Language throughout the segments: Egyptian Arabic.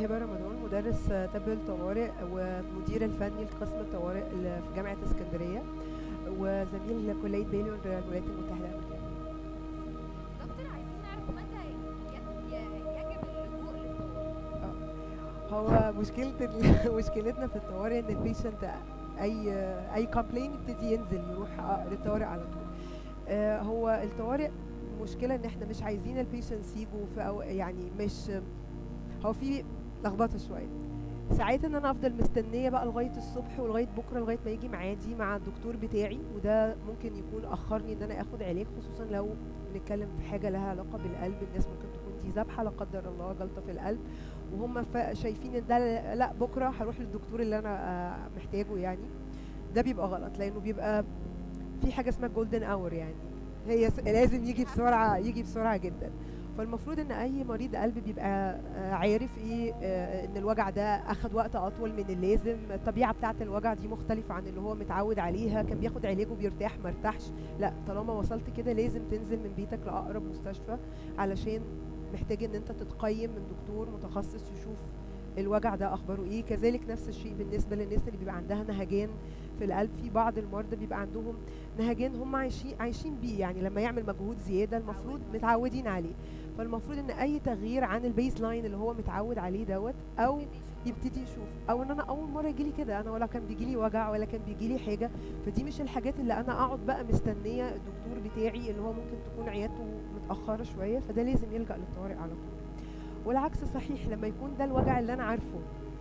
هبه رمضان مدرس طب الطوارئ ومدير الفني لقسم الطوارئ اللي في جامعه اسكندريه وزميل كليه بيليون بالولايات المتحده الامريكيه دكتور عايزين نعرف متى ي- ي- يجب اللجوء للطوارئ هو مشكله ال- مشكلتنا في الطوارئ ان البيشنت اي اي كومبلين يبتدي ينزل يروح آه للطوارئ على طول آه، هو الطوارئ مشكله ان احنا مش عايزين البيشنتس يجوا في أو يعني مش هو في لخبطه شويه ساعات ان انا افضل مستنيه بقى لغايه الصبح ولغايه بكره لغايه ما يجي ميعادي مع الدكتور بتاعي وده ممكن يكون اخرني ان انا اخد علاج خصوصا لو بنتكلم في حاجه لها علاقه بالقلب الناس ممكن تكون دي ذبحه لا قدر الله جلطه في القلب وهم فا- شايفين ان ده ل- لا بكره هروح للدكتور اللي انا آه، محتاجه يعني ده بيبقى غلط لانه بيبقى في حاجه اسمها جولدن اور يعني هي س- لازم يجي بسرعه يجي بسرعه جدا فالمفروض ان اي مريض قلب بيبقى آه، عارف ايه آه، ان الوجع ده اخد وقت اطول من اللازم الطبيعه بتاعه الوجع دي مختلفه عن اللي هو متعود عليها كان بياخد علاجه بيرتاح ما ارتاحش لا طالما وصلت كده لازم تنزل من بيتك لاقرب مستشفى علشان محتاج ان انت تتقيم من دكتور متخصص يشوف الوجع ده اخباره ايه كذلك نفس الشيء بالنسبه للناس اللي بيبقى عندها نهجان في القلب في بعض المرضى بيبقى عندهم نهجان هم عايشين عايشين بيه يعني لما يعمل مجهود زياده المفروض متعودين عليه فالمفروض ان اي تغيير عن البيس لاين اللي هو متعود عليه دوت او يبتدي يشوف او ان انا اول مره يجي لي كده انا ولا كان بيجي لي وجع ولا كان بيجي لي حاجه فدي مش الحاجات اللي انا اقعد بقى مستنيه الدكتور بتاعي اللي هو ممكن تكون عيادته متاخره شويه فده لازم يلجا للطوارئ على طول والعكس صحيح لما يكون ده الوجع اللي انا عارفه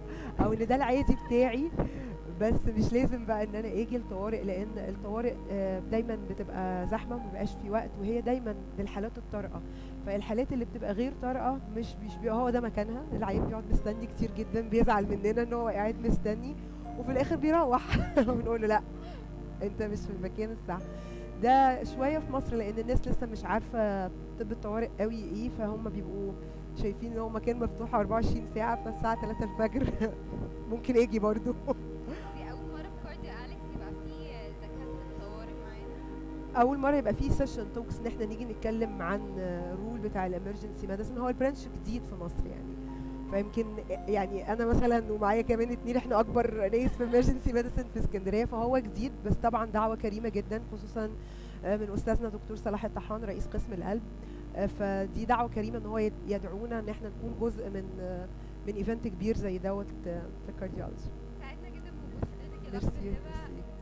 او ان ده العادي بتاعي بس مش لازم بقى ان انا اجي الطوارئ لان الطوارئ آه، دايما بتبقى زحمه ومبقاش في وقت وهي دايما للحالات الطارئه فالحالات اللي بتبقى غير طارئه مش مش بيبقى هو ده مكانها العيان بيقعد مستني كتير جدا بيزعل مننا ان هو قاعد مستني وفي الاخر بيروح بنقول له لا انت مش في المكان الصح ده شويه في مصر لان الناس لسه مش عارفه طب الطوارئ قوي ايه فهم بيبقوا شايفين ان هو مكان مفتوح 24 ساعه فالساعه 3 الفجر ممكن اجي برضو دي اول مره في كارديو اليكس يبقى في دكاتره طوارئ معانا اول مره يبقى في سيشن توكس ان احنا نيجي نتكلم عن رول بتاع الامرجنسي ميديسن هو البرانش جديد في مصر يعني فيمكن يعني انا مثلا ومعايا كمان اتنين احنا اكبر ناس في امرجنسي ميديسن في اسكندريه فهو جديد بس طبعا دعوه كريمه جدا خصوصا آه، من استاذنا دكتور صلاح الطحان رئيس قسم القلب آه، فدي دعوه كريمه ان هو يد- يدعونا ان احنا نكون جزء من آه، من ايفنت كبير زي دوت آه، في الكارديولوجي ساعدنا جدا بوجود حضرتك يا ميرسي دكتور هبه ميرسي